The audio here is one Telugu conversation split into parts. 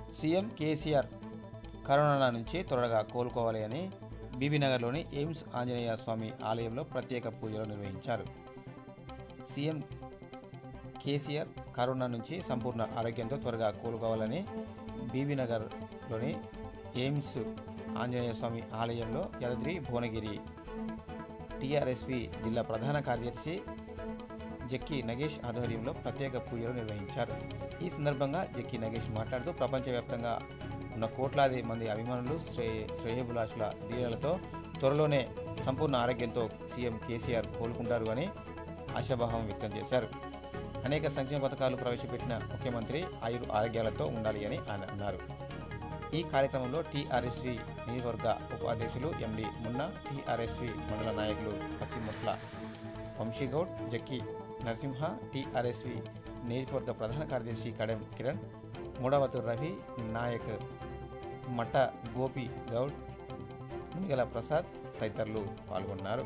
సీఎం కేసీఆర్ కరోనా నుంచి త్వరగా కోలుకోవాలి అని బీబీనగర్లోని ఎయిమ్స్ ఆంజనేయ స్వామి ఆలయంలో ప్రత్యేక పూజలు నిర్వహించారు సీఎం కేసీఆర్ కరోనా నుంచి సంపూర్ణ ఆరోగ్యంతో త్వరగా కోలుకోవాలని బీబీనగర్లోని ఎయిమ్స్ ఆంజనేయ స్వామి ఆలయంలో యాదాద్రి భువనగిరి టీఆర్ఎస్వి జిల్లా ప్రధాన కార్యదర్శి జక్కి నగేష్ ఆధ్వర్యంలో ప్రత్యేక పూజలు నిర్వహించారు ఈ సందర్భంగా జక్కి నగేష్ మాట్లాడుతూ ప్రపంచవ్యాప్తంగా ఉన్న కోట్లాది మంది అభిమానులు శ్రే శ్రేయభిలాషుల దీవెనలతో త్వరలోనే సంపూర్ణ ఆరోగ్యంతో సీఎం కేసీఆర్ కోలుకుంటారు అని ఆశాభావం వ్యక్తం చేశారు అనేక సంక్షేమ పథకాలు ప్రవేశపెట్టిన ముఖ్యమంత్రి ఆయుర్ ఆరోగ్యాలతో ఉండాలి అని ఆయన అన్నారు ఈ కార్యక్రమంలో టీఆర్ఎస్వి నియోజకవర్గ ఉపాధ్యక్షులు ఎండి మున్నా టీఆర్ఎస్వి మండల నాయకులు పచ్చిముట్ల వంశీగౌడ్ జక్కి నరసింహ టీఆర్ఎస్వి నియోజకవర్గ ప్రధాన కార్యదర్శి కడెం కిరణ్ మూడవతు రవి నాయక్ మట్ట గోపి గౌడ్ మునిగల ప్రసాద్ తదితరులు పాల్గొన్నారు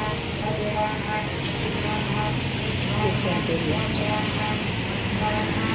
Thank you.